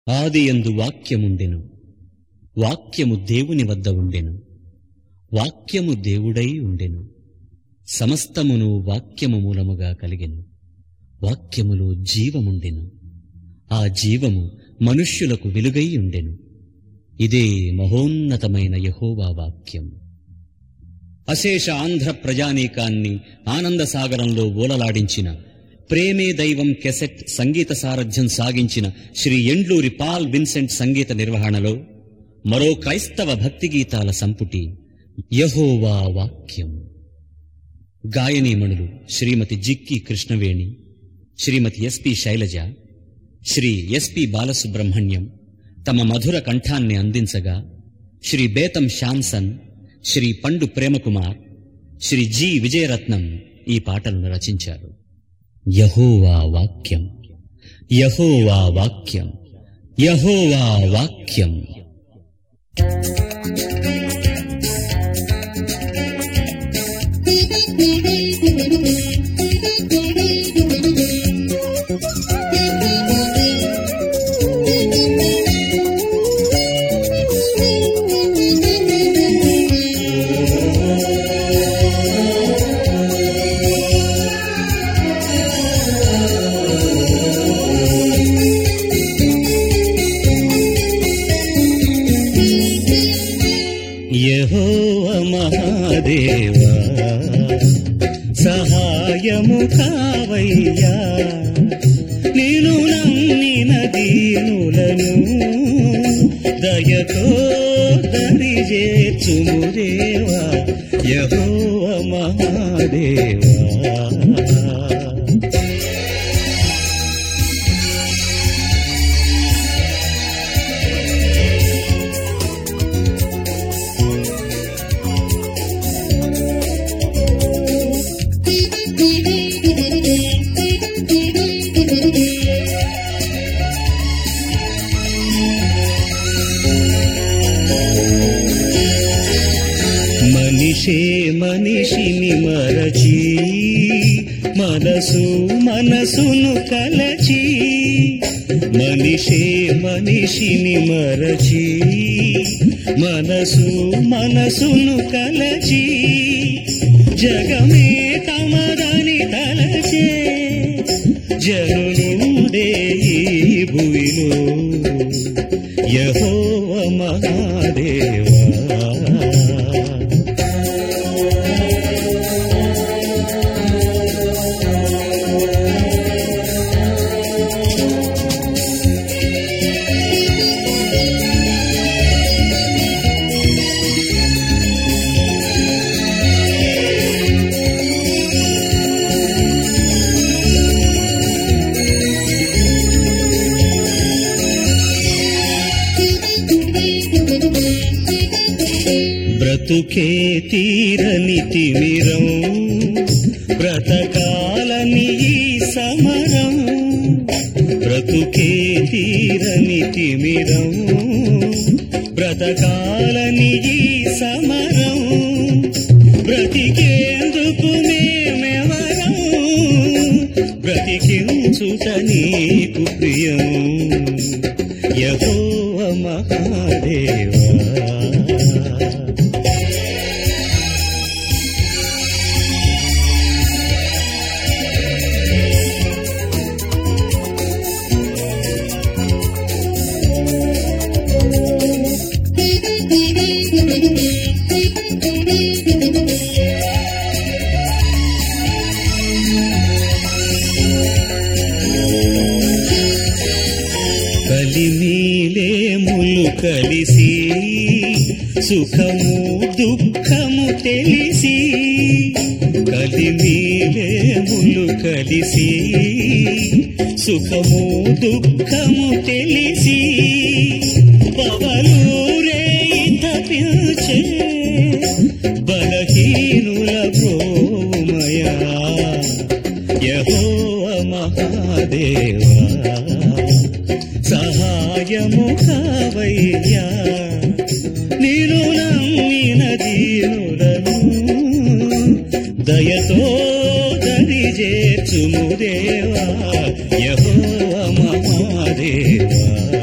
ఆదియందు వాక్యముండెను వాక్యము దేవుని వద్ద ఉండెను వాక్యము దేవుడై ఉండెను సమస్తమును వాక్యము మూలముగా కలిగెను వాక్యములో జీవముండెను ఆ జీవము మనుష్యులకు వెలుగై ఉండెను ఇదే మహోన్నతమైన యహోవా వాక్యం అశేష ఆంధ్ర ప్రజానీకాన్ని ఆనందసాగరంలో ఓలలాడించిన ప్రేమే దైవం కెసెట్ సంగీత సారథ్యం సాగించిన శ్రీ ఎండ్లూరి పాల్ విన్సెంట్ సంగీత నిర్వహణలో మరో క్రైస్తవ భక్తి గీతాల సంపుటి యహోవా వాక్యం గాయనీమణులు శ్రీమతి జిక్కి కృష్ణవేణి శ్రీమతి ఎస్పి శైలజ శ్రీ ఎస్పి బాలసుబ్రహ్మణ్యం తమ మధుర కంఠాన్ని అందించగా శ్రీ బేతం శాంసన్ శ్రీ పండు ప్రేమకుమార్ శ్రీ జి విజయరత్నం ఈ పాటలను రచించారు యహోవా వాక్యం యహోవా వాక్యం యహోవా వాక్యం యహోవ మహాదేవా సహాయము కావయ్యా నేను నమ్మిన దీనులను దయతో దరి చేర్చుము దేవా యహోవ మహాదేవా మనిషే మనిషిని మరచి మనసు మనసును కలచి మనిషే మనిషిని మరచి మనసు మనసును కలచి జగమే తమదని తలచే జనులుండే ఈ భూమిలో యహోవ మహాదేవా బ్రతుకే తీరని తిమిరం బ్రతకాలని ఈ సమరం బ్రతుకే తీరని తిమిరం బ్రతకాలని ఈ సమరం బ్రతికేందుకు మేమెవరం బ్రతికించుట నీకు ప్రియం యహోవ మహాదేవా కలిమీలేములు కలిసి సుఖము దుఃఖము తెలిసి కలిమీలేములు కలిసి సుఖము దుఃఖము తెలిసి పవలూరే తప్పించే బలహీనుల ప్రోమయా యహోవ మహాదేవా సహాయము కావయ్యా నేను నమ్మిన దీనులను దయతో దరి చేర్చుము దేవా యహోవ మహాదేవా